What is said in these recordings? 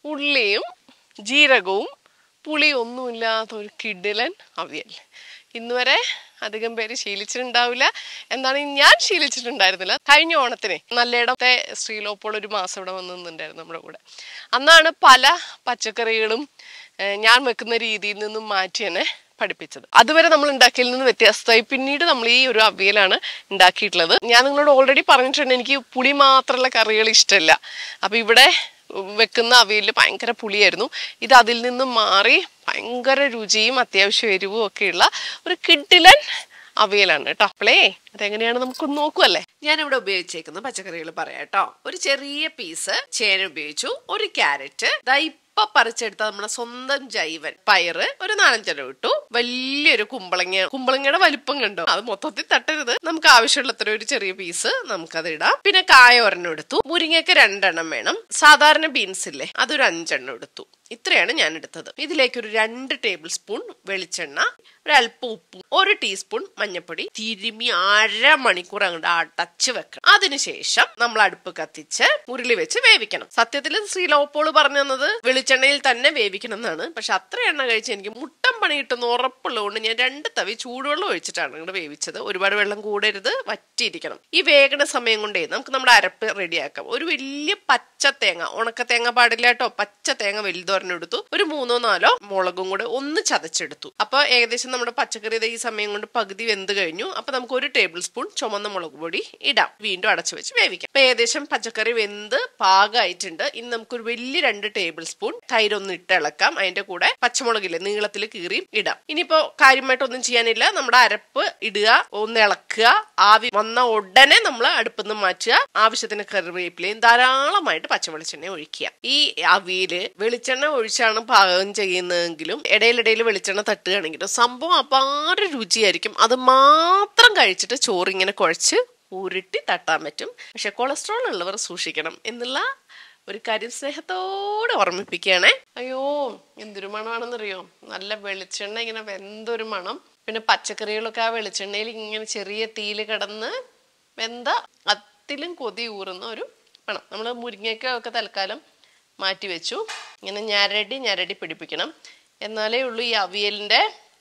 ഉള്ളിയും ജീരകവും പുളിയൊന്നുമില്ലാത്ത ഒരു കിടിലൻ അവിയൽ ഇന്ന് വരെ അധികം പേര് ശീലിച്ചിട്ടുണ്ടാവില്ല എന്താണ് ഞാൻ ശീലിച്ചിട്ടുണ്ടായിരുന്നില്ല കഴിഞ്ഞ ഓണത്തിന് നല്ലയിടത്തെ സ്ത്രീലോപ്പോൾ ഒരു മാസം ഇവിടെ വന്ന് നിന്നുണ്ടായിരുന്നു നമ്മുടെ കൂടെ അന്നാണ് പല പച്ചക്കറികളും ഏഹ്, ഞാൻ വെക്കുന്ന രീതിയിൽ നിന്നും മാറ്റി എന്നെ പഠിപ്പിച്ചത് അതുവരെ നമ്മൾ ഉണ്ടാക്കിയതിൽ നിന്ന് വ്യത്യസ്തമായി പിന്നീട് നമ്മൾ ഈ ഒരു അവിയലാണ് ഉണ്ടാക്കിയിട്ടുള്ളത് ഞാൻ നിങ്ങളോട് ഓൾറെഡി പറഞ്ഞിട്ടുണ്ട് എനിക്ക് പുളി മാത്രമുള്ള കറികൾ ഇഷ്ടമല്ല അപ്പൊ ഇവിടെ വെക്കുന്ന അവിയലിൽ ഭയങ്കര പുളിയായിരുന്നു ഇത് അതിൽ നിന്നും മാറി ഭയങ്കര രുചിയും അത്യാവശ്യം എരിവും ഒക്കെയുള്ള ഒരു കിഡിലൻ അവിയലാണ് കേട്ടോ അപ്പളേ അതെങ്ങനെയാണ് നമുക്കൊന്ന് നോക്കുമല്ലേ ഞാനിവിടെ ഉപയോഗിച്ചേക്കുന്ന പച്ചക്കറികൾ പറയാം കേട്ടോ ഒരു ചെറിയ പീസ് ചേന ഉപയോഗിച്ചു ഒരു ക്യാരറ്റ് ദാ ഇപ്പൊ പറിച്ചെടുത്ത നമ്മുടെ സ്വന്തം ജൈവൻ പയറ് ഒരു നാലഞ്ചെണ്ണം ഇട്ടു വലിയൊരു കുമ്പളങ്ങ കുമ്പളങ്ങയുടെ വലിപ്പം കണ്ടോ അത് മൊത്തത്തിൽ തട്ടരുത് നമുക്ക് ആവശ്യമുള്ളത്ര ഒരു ചെറിയ പീസ് നമുക്കത് ഇടാം പിന്നെ കായ ഒരെണ്ണം എടുത്തു മുരിങ്ങയ്ക്ക് രണ്ടെണ്ണം വേണം സാധാരണ ബീൻസ് ഇല്ലേ അതൊരു അഞ്ചെണ്ണം എടുത്തു ഇത്രയാണ് ഞാൻ എടുത്തത് ഇതിലേക്ക് ഒരു രണ്ട് ടേബിൾ സ്പൂൺ വെളിച്ചെണ്ണ ഒരല്പം ഉപ്പും ഒരു ടീസ്പൂൺ മഞ്ഞൾപ്പൊടി തിരുമി അരമണിക്കൂർ അങ്ങോട്ട് അടച്ച് വെക്കണം അതിനുശേഷം നമ്മൾ അടുപ്പ് കത്തിച്ച് ഉരുളി വെച്ച് വേവിക്കണം സത്യത്തിൽ ശ്രീ ലോപ്പോള് പറഞ്ഞു തന്നത് വെളിച്ചെണ്ണയിൽ തന്നെ വേവിക്കണം എന്നാണ് പക്ഷെ അത്ര എണ്ണ കഴിച്ച് എനിക്ക് മുട്ടം പണി കിട്ടുന്ന ഉറപ്പുള്ളതുകൊണ്ട് ഞാൻ രണ്ട് തവി ചൂടുവെള്ളം ഒഴിച്ചിട്ടാണ് ഇങ്ങോട്ട് വേവിച്ചത് ഒരുപാട് വെള്ളം കൂടരുത് വറ്റിയിരിക്കണം ഈ വേഗണ സമയം കൊണ്ടേ നമുക്ക് നമ്മുടെ അരപ്പ് റെഡിയാക്കാം ഒരു വലിയ പച്ച തേങ്ങ ഉണക്ക തേങ്ങ പാടില്ല കേട്ടോ പച്ച തേങ്ങ വലുതോരനെ എടുത്തു ഒരു മൂന്നോ നാലോ മുളകും കൂടെ ഒന്ന് ചതച്ചെടുത്തു അപ്പൊ ഏകദേശം നമ്മുടെ പച്ചക്കറി ദേ ഈ സമയം കൊണ്ട് പകുതി വെന്ത് കഴിഞ്ഞു അപ്പൊ നമുക്ക് ഒരു ടേബിൾ സ്പൂൺ ചുമന്ന മുളക് പൊടി ഇടാം വീണ്ടും അടച്ചു വെച്ച് വേവിക്കാം അപ്പൊ ഏകദേശം പച്ചക്കറി വെന്ത് പാകമായിട്ടുണ്ട് ഇനി നമുക്കൊരു വലിയ രണ്ട് ടേബിൾ സ്പൂൺ തൈരൊന്ന് ഇട്ട് ഇളക്കാം അതിന്റെ കൂടെ പച്ചമുളകില്ലേ നീളത്തിൽ കീറിയും ഇടാം ഇനിയിപ്പോ കാര്യമായിട്ടൊന്നും ചെയ്യാനില്ല നമ്മുടെ അരപ്പ് ഇടുക ഒന്ന് ഇളക്കുക ആവി വന്ന ഉടനെ നമ്മൾ അടുപ്പിൽ നിന്ന് മാറ്റുക ആവശ്യത്തിന് കറിവേപ്പിലയും ധാരാളമായിട്ട് പച്ചവെളിച്ചെണ്ണ ഒഴിക്കുക ഈ അവിയല് വെളിച്ചെണ്ണ ഒഴിച്ചാണ് പാകം ചെയ്യുന്നതെങ്കിലും ഇടയിലിടയിൽ വെളിച്ചെണ്ണ തട്ടുകയാണെങ്കിലും സംഭവം അപാര രുചിയായിരിക്കും അത് മാത്രം കഴിച്ചിട്ട് ചോറിങ്ങനെ കുഴച്ച് ഉരുട്ടി തട്ടാൻ പറ്റും പക്ഷെ കൊളസ്ട്രോൾ ഉള്ളവർ സൂക്ഷിക്കണം എന്നുള്ള ഒരു കാര്യം സ്നേഹത്തോടെ ഓർമ്മിപ്പിക്കുകയാണേ അയ്യോ എന്തൊരു മണമാണെന്നറിയോ നല്ല വെളിച്ചെണ്ണ ഇങ്ങനെ വെന്തൊരു മണം പിന്നെ പച്ചക്കറികളൊക്കെ ആ വെളിച്ചെണ്ണയിൽ ഇങ്ങനെ ചെറിയ തീയിൽ കിടന്ന് വെന്ത അത്തിലും കൊതി ഊറുന്ന ഒരു മണം നമ്മൾ മുരിങ്ങയ്ക്ക ഒക്കെ തൽക്കാലം മാറ്റി വെച്ചു ഇങ്ങനെ ഞരടി ഞരടി പിടിപ്പിക്കണം എന്നാലേ ഉള്ളൂ ഈ അവിയലിൻ്റെ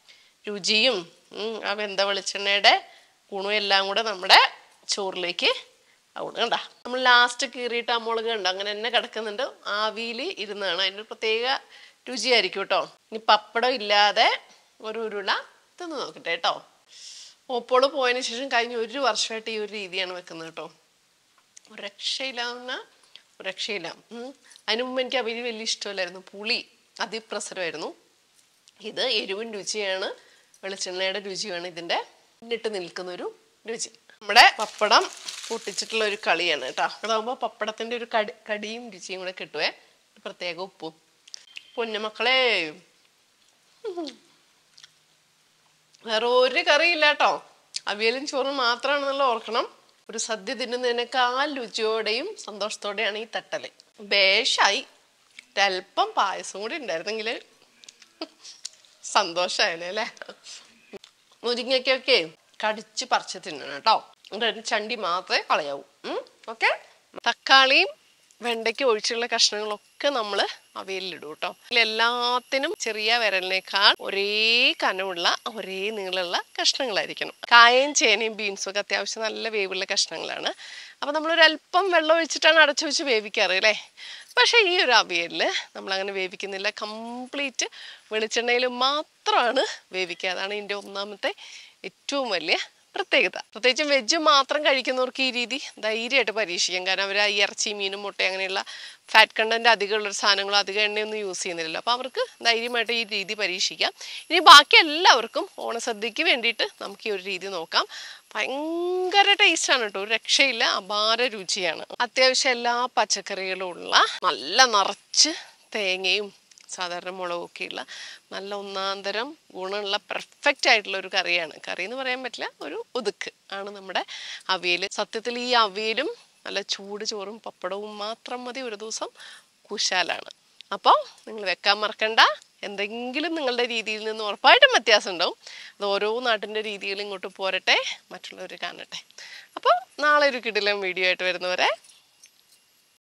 രുചിയും ഉം, ആ വെന്ത വെളിച്ചെണ്ണയുടെ ഗുണവും എല്ലാം കൂടെ നമ്മുടെ ചോറിലേക്ക് ആവണം കണ്ട നമ്മൾ ലാസ്റ്റ് കീറിയിട്ട് ആ മുളക് കണ്ട അങ്ങനെ തന്നെ കിടക്കുന്നുണ്ട് ആവിയിൽ ഇരുന്നാണ് അതിന് പ്രത്യേക രുചിയായിരിക്കും കേട്ടോ ഇനി പപ്പടം ഇല്ലാതെ ഒരു ഉരുള തിന്ന് നോക്കട്ടെ കേട്ടോ ഓപ്പോള് പോയതിന് ശേഷം കഴിഞ്ഞ ഒരു വർഷമായിട്ട് ഈ ഒരു രീതിയാണ് വെക്കുന്നത് കേട്ടോ ഒരു രക്ഷയില്ലാവുന്ന ഒരു രക്ഷയില്ല ഉം. അതിനു മുമ്പ് എനിക്ക് അവിയൽ വലിയ ഇഷ്ടമല്ലായിരുന്നു പുളി അതിപ്രസരമായിരുന്നു ഇത് എരിവും രുചിയാണ് വെളിച്ചെണ്ണയുടെ രുചിയാണ് ഇതിൻ്റെ മുന്നിട്ട് നിൽക്കുന്ന ഒരു രുചി നമ്മുടെ പപ്പടം പൊട്ടിച്ചിട്ടുള്ള ഒരു കളിയാണ് കേട്ടോ അതാകുമ്പോൾ പപ്പടത്തിൻ്റെ ഒരു കടി കടിയും രുചിയും കൂടെ കിട്ടുവേ പ്രത്യേക ഉപ്പും പൊന്നുമക്കളെ വേറെ ഒരു കറിയില്ല കേട്ടോ അവിയലും ചോറും മാത്രമാണെന്നുള്ള ഓർക്കണം ഒരു സദ്യ തിന്നുന്നതിനേക്കാൾ രുചിയോടെയും സന്തോഷത്തോടെയാണ് ഈ തട്ടല് ബേഷായി ഒരല്പം പായസം കൂടി ഉണ്ടായിരുന്നെങ്കിൽ സന്തോഷമായാലേ അല്ലേ മുരിങ്ങയ്ക്കൊക്കെ കടിച്ച് പറിച്ച് തിന്നണം കേട്ടോ എന്നിട്ട് ചണ്ടി മാത്രമേ കളയാവൂ ഓക്കെ തക്കാളിയും വെണ്ടയ്ക്ക് ഒഴിച്ചുള്ള കഷ്ണങ്ങളൊക്കെ നമ്മൾ അവയിലിടും കേട്ടോ എല്ലാത്തിനും ചെറിയ വിരലിനേക്കാൾ ഒരേ കനമുള്ള ഒരേ നീളമുള്ള കഷ്ണങ്ങളായിരിക്കണം കായയും ചേനയും ബീൻസും ഒക്കെ അത്യാവശ്യം നല്ല വേവുള്ള കഷ്ണങ്ങളാണ് അപ്പോൾ നമ്മളൊരല്പം വെള്ളം ഒഴിച്ചിട്ടാണ് അടച്ചു വെച്ച് വേവിക്കാറ് അല്ലേ പക്ഷേ ഈ ഒരു അവിയലിൽ നമ്മളങ്ങനെ വേവിക്കുന്നില്ല കംപ്ലീറ്റ് വെളിച്ചെണ്ണയിൽ മാത്രമാണ് വേവിക്കുക അതാണ് ഇതിൻ്റെ ഒന്നാമത്തെ ഏറ്റവും വലിയ പ്രത്യേകത പ്രത്യേകിച്ചും വെജ് മാത്രം കഴിക്കുന്നവർക്ക് ഈ രീതി ധൈര്യമായിട്ട് പരീക്ഷിക്കാം കാരണം അവർ ഈ ഇറച്ചി മീനും മുട്ട അങ്ങനെയുള്ള ഫാറ്റ് കണ്ടന്റ് അധികമുള്ളൊരു സാധനങ്ങളോ അധികം എണ്ണയൊന്നും യൂസ് ചെയ്യുന്നില്ലല്ലോ അപ്പോൾ അവർക്ക് ധൈര്യമായിട്ട് ഈ രീതി പരീക്ഷിക്കാം ഇനി ബാക്കി എല്ലാവർക്കും ഓണസദ്യക്ക് വേണ്ടിയിട്ട് നമുക്ക് ഈ ഒരു രീതി നോക്കാം ഭയങ്കര ടേസ്റ്റാണ് കേട്ടോ ഒരു രക്ഷയില്ല അപാര രുചിയാണ് അത്യാവശ്യം എല്ലാ പച്ചക്കറികളും ഉള്ള നല്ല നിറച്ച് തേങ്ങയും സാധാരണ മുളകൊക്കെ ഉള്ള നല്ല ഒന്നാന്തരം ഗുണമുള്ള പെർഫെക്റ്റ് ആയിട്ടുള്ള ഒരു കറിയാണ് കറി എന്ന് പറയാൻ പറ്റില്ല ഒരു ഒതുക്ക് ആണ് നമ്മുടെ അവിയൽ സത്യത്തിൽ ഈ അവിയലും നല്ല ചൂട് ചോറും പപ്പടവും മാത്രം മതി ഒരു ദിവസം കുശാലാണ് അപ്പോൾ നിങ്ങൾ വെക്കാൻ മറക്കണ്ട എന്തെങ്കിലും നിങ്ങളുടെ രീതിയിൽ നിന്ന് ഉറപ്പായിട്ടും വ്യത്യാസം ഉണ്ടാവും അത് ഓരോ നാട്ടിൻ്റെ രീതിയിൽ ഇങ്ങോട്ട് പോരട്ടെ മറ്റുള്ളവർ കാണട്ടെ അപ്പോൾ നാളെ ഒരു കിടിലം വീഡിയോ ആയിട്ട് വരുന്നവരെ